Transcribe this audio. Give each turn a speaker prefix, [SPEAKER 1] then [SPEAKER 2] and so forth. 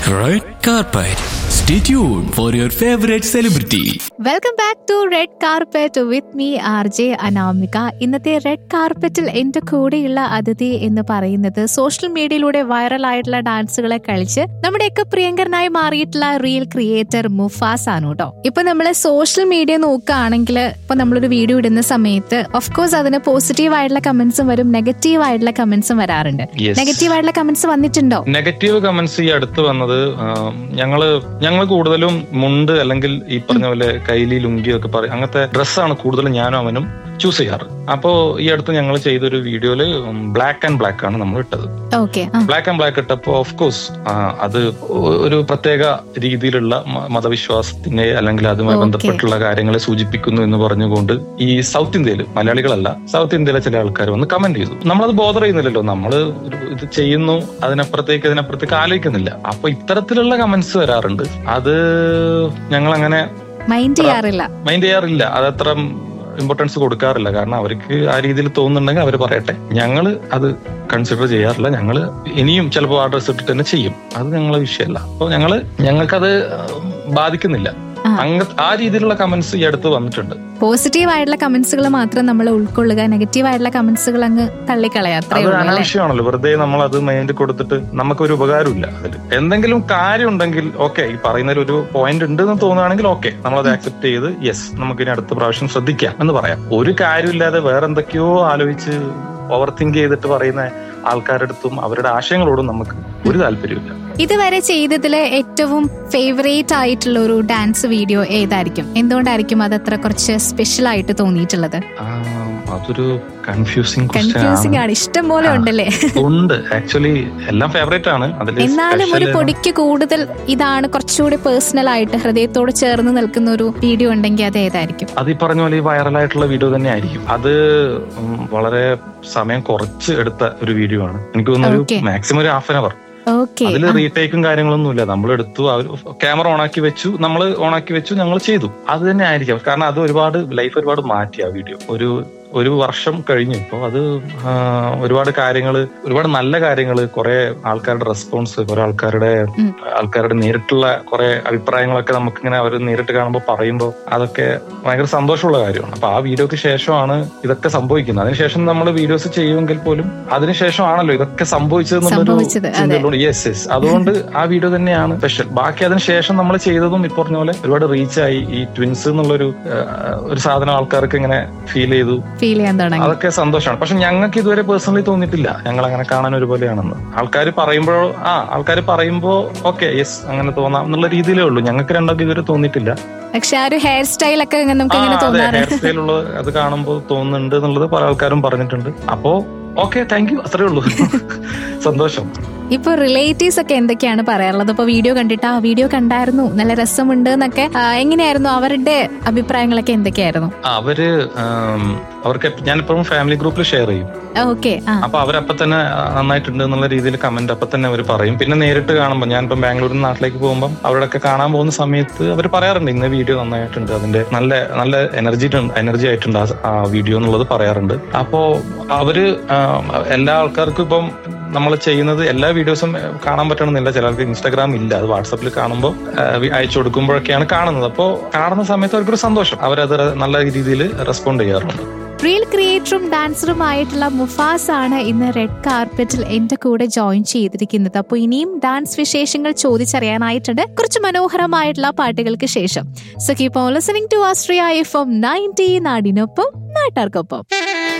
[SPEAKER 1] Red carpet. Stay tuned for your favorite celebrity.
[SPEAKER 2] Welcome back to red carpet with me R J Anamika ഇന്നത്തെ റെഡ് കാർപ്പറ്റിൽ എന്റെ കൂടെയുള്ള അതിഥി എന്ന് പറയുന്നത് സോഷ്യൽ മീഡിയയിലൂടെ വൈറലായിട്ടുള്ള ഡാൻസുകളെ കളിച്ച് നമ്മുടെയൊക്കെ പ്രിയങ്കരനായി മാറിയിട്ടുള്ള റിയൽ ക്രിയേറ്റർ മുഫാസ് ആണ് കേട്ടോ ഇപ്പൊ നമ്മൾ സോഷ്യൽ മീഡിയ നോക്കുകയാണെങ്കിൽ ഇപ്പൊ നമ്മളൊരു വീഡിയോ ഇടുന്ന സമയത്ത് ഓഫ് കോഴ്സ് അതിന് പോസിറ്റീവ് ആയിട്ടുള്ള കമന്റ്സും വരും നെഗറ്റീവ് ആയിട്ടുള്ള കമന്റ്സും വരാറുണ്ട്
[SPEAKER 3] Yes.
[SPEAKER 2] നെഗറ്റീവ് ആയിട്ടുള്ള കമന്റ്സ് വന്നിട്ടുണ്ടോ
[SPEAKER 3] നെഗറ്റീവ് കമന്റ്സ് ഈ അടുത്ത് വന്നത് ആ, ഞങ്ങള് ഞങ്ങൾ കൂടുതലും മുണ്ട് അല്ലെങ്കിൽ ഈ പറഞ്ഞ പോലെ കൈലി ലുങ്കി ഒക്കെ പറയും അങ്ങനത്തെ ഡ്രസ്സാണ് കൂടുതലും ഞാനും അവനും ചൂസ് ചെയ്യാറ് അപ്പോ ഈ അടുത്ത് ഞങ്ങൾ ചെയ്തൊരു വീഡിയോയില് ബ്ലാക്ക് ആൻഡ് ബ്ലാക്ക് ആണ് നമ്മൾ ഇട്ടത്
[SPEAKER 2] ഓക്കെ
[SPEAKER 3] ബ്ലാക്ക് ആൻഡ് ബ്ലാക്ക് ഇട്ടപ്പോ ഓഫ് കോഴ്സ് അത് ഒരു പ്രത്യേക രീതിയിലുള്ള മ- മതവിശ്വാസത്തിന്റെ അല്ലെങ്കിൽ അതുമായി
[SPEAKER 2] Okay.
[SPEAKER 3] ബന്ധപ്പെട്ടുള്ള കാര്യങ്ങളെ സൂചിപ്പിക്കുന്നു എന്ന് പറഞ്ഞുകൊണ്ട് ഈ സൗത്ത് ഇന്ത്യയിൽ മലയാളികളല്ല സൗത്ത് ഇന്ത്യയിലെ ചില ആൾക്കാർ വന്ന് കമന്റ് ചെയ്തു നമ്മളത് ബോധർ ചെയ്യുന്നില്ലല്ലോ നമ്മൾ ഇത് ചെയ്യുന്നു അതിനപ്പുറത്തേക്ക് അതിനപ്പുറത്തേക്ക് ആലോചിക്കുന്നില്ല അപ്പൊ ഇത്തരത്തിലുള്ള കമന്റ്സ് വരാറുണ്ട് അത് ഞങ്ങൾ അങ്ങനെ
[SPEAKER 2] മൈൻഡ് ചെയ്യാറില്ല
[SPEAKER 3] മൈൻഡ് ചെയ്യാറില്ല അതത്ര ഇമ്പോർട്ടൻസ് കൊടുക്കാറില്ല കാരണം അവർക്ക് ആ രീതിയിൽ തോന്നുന്നുണ്ടെങ്കിൽ അവർ പറയട്ടെ ഞങ്ങൾ അത് കൺസിഡർ ചെയ്യാറില്ല ഞങ്ങൾ ഇനിയും ചിലപ്പോൾ ആ ഡ്രസ് ഇട്ടിട്ട് തന്നെ ചെയ്യും അത് ഞങ്ങളെ വിഷയമല്ല അപ്പോൾ ഞങ്ങള് ഞങ്ങൾക്കത് ബാധിക്കുന്നില്ല
[SPEAKER 2] ആ.
[SPEAKER 3] അങ്ങ ആ രീതിയിലുള്ള കമന്റ്സ് ഈ അടുത്ത് വന്നിട്ടുണ്ട്
[SPEAKER 2] പോസിറ്റീവ് ആയിട്ടുള്ള കമന്റ്സുകൾ മാത്രം നമ്മൾ ഉൾക്കൊള്ളുക നെഗറ്റീവ് ആയിട്ടുള്ള കമന്റ്സുകൾ അങ്ങ് തള്ളിക്കളയാ അത്രേ
[SPEAKER 3] അത്
[SPEAKER 2] ഉള്ളൂ അല്ലേ
[SPEAKER 3] അനാവശ്യമാണല്ലോ വെറുതെ നമ്മൾ അത് മൈൻഡ് കൊടുത്തിട്ട് നമുക്കൊരു ഉപകാരമില്ല അതിൽ എന്തെങ്കിലും കാര്യം ഉണ്ടെങ്കിൽ ഓക്കെ ഈ പറയുന്നതിൽ ഒരു പോയിന്റ് ഉണ്ട് എന്ന് തോന്നുകയാണെങ്കിൽ ഓക്കെ നമ്മളത് ആക്സെപ്റ്റ് ചെയ്ത് യെസ് നമുക്ക് ഇനി അടുത്ത പ്രാവശ്യം ശ്രദ്ധിക്കാം എന്ന് പറയാം ഒരു കാര്യമില്ലാതെ വേറെ എന്തൊക്കെയോ ആലോചിച്ച് ഓവർ തിങ്ക് ചെയ്തിട്ട് പറയുന്ന ആൾക്കാരുടെ അടുത്തും അവരുടെ ആശയങ്ങളോടും നമുക്ക് ഒരു താല്പര്യമില്ല
[SPEAKER 2] ഇതുവരെ ചെയ്തതിൽ ഏറ്റവും ഫേവറേറ്റ് ആയിട്ടുള്ള ഒരു ഡാൻസ് വീഡിയോ ഏതായിരിക്കും എന്തുകൊണ്ടായിരിക്കും അത് അത്ര കുറച്ച് സ്പെഷ്യൽ ആയിട്ട് തോന്നിയിട്ടുള്ളത്
[SPEAKER 3] ആ, അതൊരു കൺഫ്യൂസിങ്
[SPEAKER 2] കൺഫ്യൂസിംഗ് ആണ് ഇഷ്ടം പോലെ
[SPEAKER 3] ആ.
[SPEAKER 2] ഉണ്ടല്ലേ
[SPEAKER 3] ഉണ്ട് ആക്ച്വലി എല്ലാം ഫേവറേറ്റ് ആണ് അതിൽ
[SPEAKER 2] എന്നാലും ഒരു
[SPEAKER 3] special
[SPEAKER 2] പൊടിക്ക് കൂടുതൽ ഇതാണ് കുറച്ചുകൂടി പേഴ്സണൽ ആയിട്ട് ഹൃദയത്തോട് ചേർന്ന് നിൽക്കുന്ന ഒരു വീഡിയോ ഉണ്ടെങ്കിൽ അത് ഏതായിരിക്കും
[SPEAKER 3] അത് ഈ പറഞ്ഞ പോലെ ഈ വൈറലായിട്ടുള്ള വീഡിയോ തന്നെ ആയിരിക്കും അത് ഉം, വളരെ സമയം കുറച്ച് എടുത്ത ഒരു വീഡിയോ ആണ് എനിക്ക് തോന്നുന്നു
[SPEAKER 2] Okay.
[SPEAKER 3] ഒരു മാക്സിമം ഒരു ഹാഫ് ആൻ അവർ
[SPEAKER 2] ഓക്കെ
[SPEAKER 3] അതിൽ റീടേക്കും കാര്യങ്ങളൊന്നും ഇല്ല നമ്മൾ എടുത്തു അവർ ക്യാമറ ഓണാക്കി വെച്ചു നമ്മൾ ഓണാക്കി വെച്ചു ഞങ്ങൾ ചെയ്തു അത് തന്നെ ആയിരിക്കും കാരണം അത് ഒരുപാട് ലൈഫ് ഒരുപാട് മാറ്റി ആ വീഡിയോ ഒരു ഒരു വർഷം കഴിഞ്ഞു ഇപ്പൊ അത് ആ, ഒരുപാട് കാര്യങ്ങൾ ഒരുപാട് നല്ല കാര്യങ്ങൾ കുറെ ആൾക്കാരുടെ റെസ്പോൺസ് കുറെ ആൾക്കാരുടെ
[SPEAKER 2] ഉം.
[SPEAKER 3] ആൾക്കാരുടെ നേരിട്ടുള്ള കുറെ അഭിപ്രായങ്ങളൊക്കെ നമുക്കിങ്ങനെ അവർ നേരിട്ട് കാണുമ്പോൾ പറയുമ്പോൾ അതൊക്കെ ഭയങ്കര സന്തോഷമുള്ള കാര്യമാണ് അപ്പൊ ആ വീഡിയോക്ക് ശേഷമാണ് ഇതൊക്കെ സംഭവിക്കുന്നത് അതിനുശേഷം നമ്മൾ വീഡിയോസ് ചെയ്യുമെങ്കിൽ പോലും അതിനുശേഷമാണല്ലോ ഇതൊക്കെ സംഭവിച്ചത്
[SPEAKER 2] സംഭവിച്ചത്, അതെ.
[SPEAKER 3] യെസ് യെസ് അതുകൊണ്ട് ആ വീഡിയോ തന്നെയാണ് സ്പെഷ്യൽ ബാക്കി അതിന് ശേഷം നമ്മൾ ചെയ്തതും ഈ പറഞ്ഞ പോലെ ഒരുപാട് റീച്ച് ആയി ഈ ട്വിൻസ് എന്നുള്ളൊരു ആ, ഒരു സാധനം ആൾക്കാർക്ക് ഇങ്ങനെ ഫീൽ ചെയ്തു
[SPEAKER 2] ഫീൽ ചെയ്യാൻ തുടങ്ങി
[SPEAKER 3] അതൊക്കെ സന്തോഷമാണ് പക്ഷെ ഞങ്ങൾക്ക് ഇതുവരെ പേഴ്സണലി തോന്നിയിട്ടില്ല ഞങ്ങൾ അങ്ങനെ കാണാൻ ഒരുപോലെയാണെന്ന് ആൾക്കാർ പറയുമ്പോൾ ആ ആൾക്കാർ പറയുമ്പോൾ ഓക്കെ യെസ് അങ്ങനെ തോന്നാം എന്നുള്ള രീതിയിലേ ഉള്ളൂ ഞങ്ങൾക്ക് രണ്ടൊക്കെ ഇതുവരെ തോന്നിയിട്ടില്ല
[SPEAKER 2] പക്ഷെ ആ ഒരു ഹെയർ സ്റ്റൈൽ ഒക്കെ ഇങ്ങനെ നമുക്ക്
[SPEAKER 3] ആ,
[SPEAKER 2] ഇങ്ങനെ
[SPEAKER 3] അതെ
[SPEAKER 2] തോന്നാറ്
[SPEAKER 3] ഹെയർ സ്റ്റൈലുള്ള അത് കാണുമ്പോൾ തോന്നുന്നുണ്ട് എന്നുള്ളത് പല ആൾക്കാരും പറഞ്ഞിട്ടുണ്ട് അപ്പോ ഓക്കെ താങ്ക് യു അത്രേ ഉള്ളൂ സന്തോഷം
[SPEAKER 2] ഇപ്പൊ റിലേറ്റീവ്സ് ഒക്കെ എന്തൊക്കെയാണ് പറയാറുള്ളത് ഇപ്പൊ വീഡിയോ കണ്ടിട്ട് ആ വീഡിയോ കണ്ടായിരുന്നു നല്ല രസമുണ്ട് എന്നൊക്കെ ആ, എങ്ങനെയായിരുന്നു അവരുടെ അഭിപ്രായങ്ങളൊക്കെ എന്തൊക്കെയായിരുന്നു
[SPEAKER 3] ആ, അവര് ആം, അവർക്ക് എപ്പ- ഞാനിപ്പോഴും ഫാമിലി ഗ്രൂപ്പിൽ ഷെയർ ചെയ്യും
[SPEAKER 2] ഓക്കെ ആ
[SPEAKER 3] അപ്പൊ അവരപ്പൊ തന്നെ ആ, നന്നായിട്ടുണ്ട് എന്നുള്ള രീതിയിൽ കമന്റ് അപ്പൊ തന്നെ അവർ പറയും പിന്നെ നേരിട്ട് കാണുമ്പോൾ ഞാനിപ്പം ബാംഗ്ലൂരിൽ നിന്ന് നാട്ടിലേക്ക് പോകുമ്പോൾ അവരോടൊക്കെ കാണാൻ പോകുന്ന സമയത്ത് അവർ പറയാറുണ്ട് ഇന്ന വീഡിയോ നന്നായിട്ടുണ്ട് അതിന്റെ നല്ല നല്ല എനർജി എനർജി ആയിട്ടുണ്ട് ആ- ആ വീഡിയോ എന്നുള്ളത് പറയാറുണ്ട് അപ്പോ അവര് ആ, എല്ലാ ആൾക്കാർക്കും ഇപ്പം നമ്മൾ ചെയ്യുന്നത് എല്ലാ വീഡിയോസും കാണാൻ പറ്റണമെന്നില്ല ചിലർക്ക് ഇൻസ്റ്റാഗ്രാം ഇല്ല അത് വാട്സപ്പിൽ കാണുമ്പോൾ അയച്ചു കൊടുക്കുമ്പോഴൊക്കെയാണ് കാണുന്നത് അപ്പോൾ കാണുന്ന സമയത്ത് അവർക്കൊരു സന്തോഷം അവരത് നല്ല രീതിയിൽ റെസ്പോണ്ട് ചെയ്യാറുണ്ട്
[SPEAKER 2] റീൽ ക്രിയേറ്ററും ഡാൻസറുമായിട്ടുള്ള മുഫാസ് ആണ് ഇന്ന് റെഡ് കാർപ്പറ്റിൽ എന്റെ കൂടെ ജോയിൻ ചെയ്തിരിക്കുന്നത് അപ്പോൾ ഇനിയും ഡാൻസ് വിശേഷങ്ങൾ ചോദിച്ചറിയാനായിട്ടുണ്ട് കുറച്ച് മനോഹരമായിട്ടുള്ള പാട്ടുകൾക്ക് ശേഷം so keep on listening to Astria F M ninety നാടിനൊപ്പം നാട്ടാർക്കൊപ്പം